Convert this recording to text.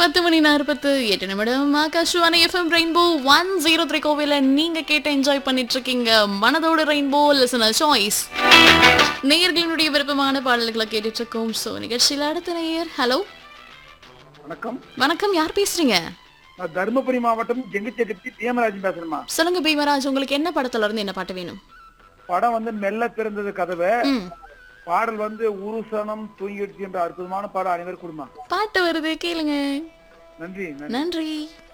பத்து மணி நாற்பத்து எட்டு நிமிடம் Akashvani FM rainbow one zero three கோவில நீங்க கேட்டு என்ஜாய் பண்ணிட்டு இருக்கீங்க மனதோட ரெயின்போ லிசனர் சாய்ஸ் நேயர்களினுடைய விருப்பமான பாடல்களை கேட்டுட்டு இருக்கோம் ஸோ நிகழ்ச்சியில் அடுத்த நேயர் ஹலோ வணக்கம் வணக்கம் யார் பேசுறீங்க நான் தருமபுரி மாவட்டம் ஜெங்கச்செட்டி தீமராஜன் பேசுறேம்மா சொல்லுங்க பீமராஜ் உங்களுக்கு என்ன படத்துல இருந்து என்ன பாட்டு வேணும் படம் வந்து மெல்ல திறந்தது கதவை ம் பாடல் வந்து உருசனம் தூங்கிடுச்சு என்ற அற்புதமான பாடம் அனைவரும் கொடுமா பாட்டு வருது கேளுங்க நன்றி நன்றி நன்றி